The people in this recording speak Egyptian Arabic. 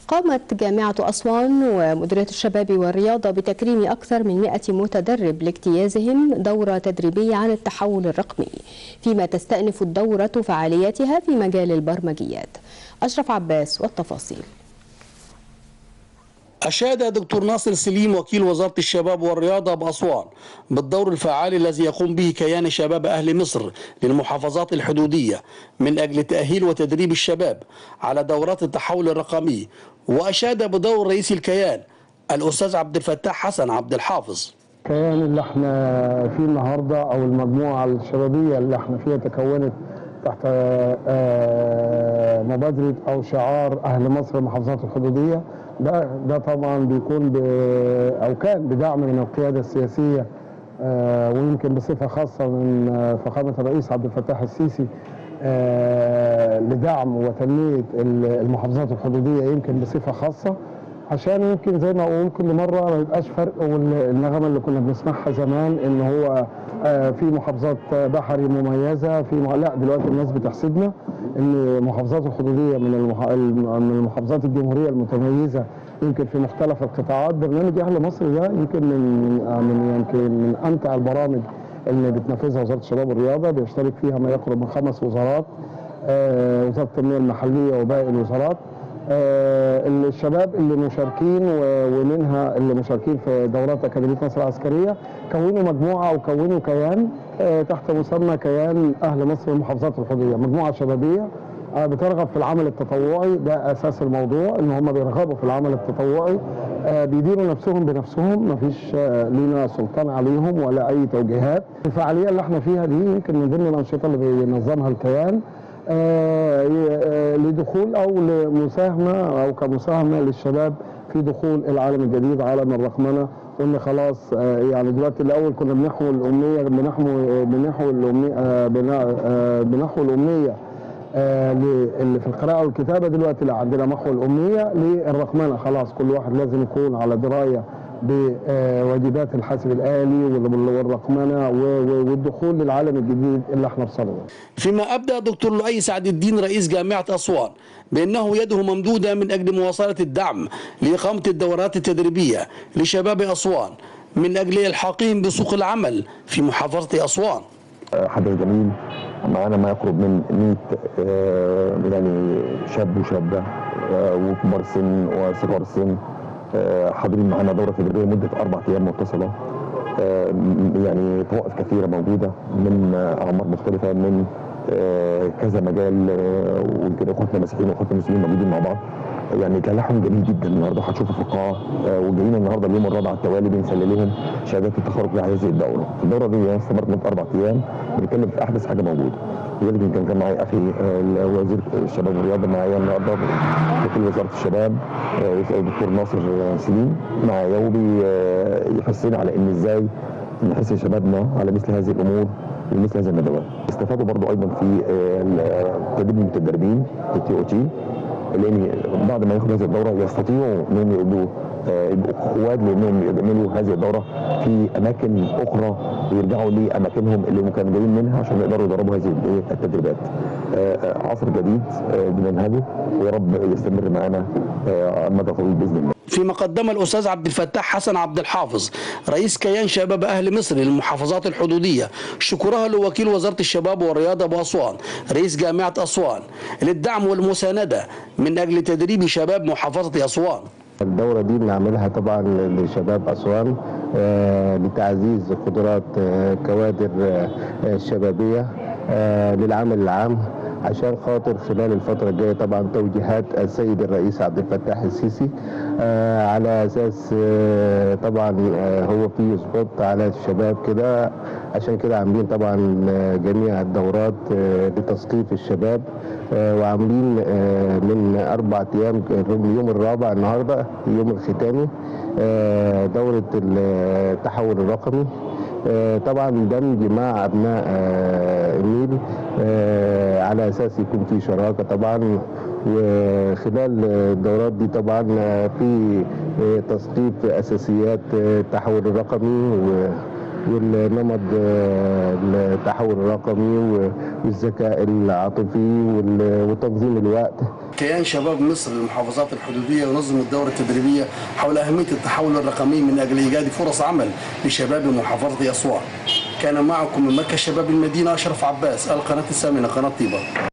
قامت جامعة أسوان ومديرية الشباب والرياضة بتكريم أكثر من 100 متدرب لاجتيازهم دورة تدريبية عن التحول الرقمي فيما تستأنف الدورة فعالياتها في مجال البرمجيات أشرف عباس والتفاصيل أشاد دكتور ناصر سليم وكيل وزارة الشباب والرياضة بأسوان بالدور الفعال الذي يقوم به كيان شباب أهل مصر للمحافظات الحدودية من أجل تأهيل وتدريب الشباب على دورات التحول الرقمي وأشاد بدور رئيس الكيان الأستاذ عبد الفتاح حسن عبد الحافظ الكيان اللي احنا فيه النهارده او المجموعه الشبابيه اللي احنا فيها تكونت تحت آه، مبادره او شعار اهل مصر المحافظات الحدوديه ده ده طبعا بيكون ب او كان بدعم من القياده السياسيه آه، ويمكن بصفه خاصه من آه، فخامه الرئيس عبد الفتاح السيسي آه، لدعم وتنميه المحافظات الحدوديه يمكن بصفه خاصه عشان يمكن زي ما اقول كل مره ما يبقاش فرق والنغمه اللي كنا بنسمعها زمان ان هو آه، في محافظات بحري مميزه في مح... لا دلوقتي الناس بتحسدنا ان محافظات الحدوديه من المح... من المحافظات الجمهوريه المتميزه يمكن في مختلف القطاعات برنامج اهل مصر ده يمكن من من يمكن من امتع البرامج اللي بتنفذها وزاره الشباب والرياضه بيشترك فيها ما يقرب من خمس وزارات آه، وزاره التنميه المحليه وباقي الوزارات آه، الشباب اللي مشاركين و- ومنها اللي مشاركين في دورات أكاديمية مصر العسكرية كونوا مجموعة أو كونوا كيان آه، تحت مسمى كيان أهل مصر المحافظات الحدودية مجموعة شبابية آه، بترغب في العمل التطوعي ده أساس الموضوع إن هم بيرغبوا في العمل التطوعي آه، بيديروا نفسهم بنفسهم مفيش آه، لينا سلطان عليهم ولا أي توجيهات الفعالية اللي احنا فيها دي يمكن من ضمن الأنشطة اللي بينظمها الكيان آه، آه، لدخول او لمساهمه او كمساهمه للشباب في دخول العالم الجديد عالم الرقمنه وان خلاص آه، يعني دلوقتي الاول كنا بنحو الامنيه بنحو بنحو الامنيه آه، بنا- آه، بنحو الامنيه آه، ل- اللي في القراءه والكتابه دلوقتي لا عندنا محو الامنيه للرقمنه خلاص كل واحد لازم يكون على درايه بواجبات الحاسب الالي وال- والرقمنه و- و- والدخول للعالم الجديد اللي احنا في صدده فيما أبدأ دكتور لؤي سعد الدين رئيس جامعة أسوان بأنه يده ممدودة من أجل مواصلة الدعم لإقامة الدورات التدريبية لشباب أسوان من أجل إلحاقهم بسوق العمل في محافظة أسوان حدث جميل معانا ما يقرب من 100 آه، يعني شاب وشابه آه، وكبار سن وصغار سن آه، حاضرين معانا دوره تدريبيه مده اربع ايام متصله آه، م- يعني طوائف كثيره موجوده من آه، اعمار مختلفه من آه، كذا مجال آه، ويمكن اخواتنا المسيحيين واخواتنا المسلمين موجودين مع بعض يعني تلاحم جميل جدا النهارده هتشوفوا في القاعه آه، وجايين النهارده اليوم الرابع على التوالي بنسلم لهم شهادات التخرج في هذه الدوره. الدوره دي استمرت مده اربع ايام بنتكلم في احدث حاجه موجوده. لذلك يمكن كان معي اخي آه، وزير الشباب والرياضه معايا النهارده وكيل وزاره الشباب آه، الدكتور ناصر آه، سليم معايا وبيحثنا على ان ازاي نحث شبابنا على مثل هذه الامور ومثل هذه الندوات. استفادوا برضو ايضا في آه، تدريب المتدربين في التي او تي لان بعد ما ياخدوا هذه الدوره يستطيعوا انهم يبقوا آه، يبقوا قواد لانهم يعملوا هذه الدوره في اماكن اخرى ويرجعوا لاماكنهم اللي كانوا جايين منها عشان يقدروا يدربوا هذه الإيه؟ التدريبات. آه، آه، عصر جديد آه، بننهجه ويا رب يستمر معنا آه، مدى طويل باذن الله. فيما قدم الأستاذ عبد الفتاح حسن عبد الحافظ رئيس كيان شباب أهل مصر للمحافظات الحدودية شكرها لوكيل وزارة الشباب والرياضة بأسوان رئيس جامعة أسوان للدعم والمساندة من أجل تدريب شباب محافظة أسوان الدورة دي بنعملها طبعا لشباب أسوان آه، لتعزيز قدرات آه، كوادر آه، آه، الشبابية آه، للعمل العام عشان خاطر خلال الفترة الجاية طبعا توجيهات السيد الرئيس عبد الفتاح السيسي آه، على أساس آه، طبعا آه، هو في سبوت على الشباب كده عشان كده عاملين طبعا آه، جميع الدورات آه، لتثقيف الشباب آه، وعاملين آه، من أربع أيام اليوم الرابع النهارده اليوم الختامي آه، دورة التحول الرقمي آه، طبعا دمج مع أبناء آه، النيل آه، على أساس يكون في شراكة طبعا وخلال الدورات دي طبعا في تثقيف أساسيات التحول الرقمي و والنمط آه، التحول الرقمي والذكاء العاطفي وال- وتنظيم الوقت كيان شباب مصر للمحافظات الحدودية ينظم الدورة التدريبية حول أهمية التحول الرقمي من أجل إيجاد فرص عمل لشباب محافظة أسوان كان معكم من مركز شباب المدينة أشرف عباس القناة الثامنة قناة طيبة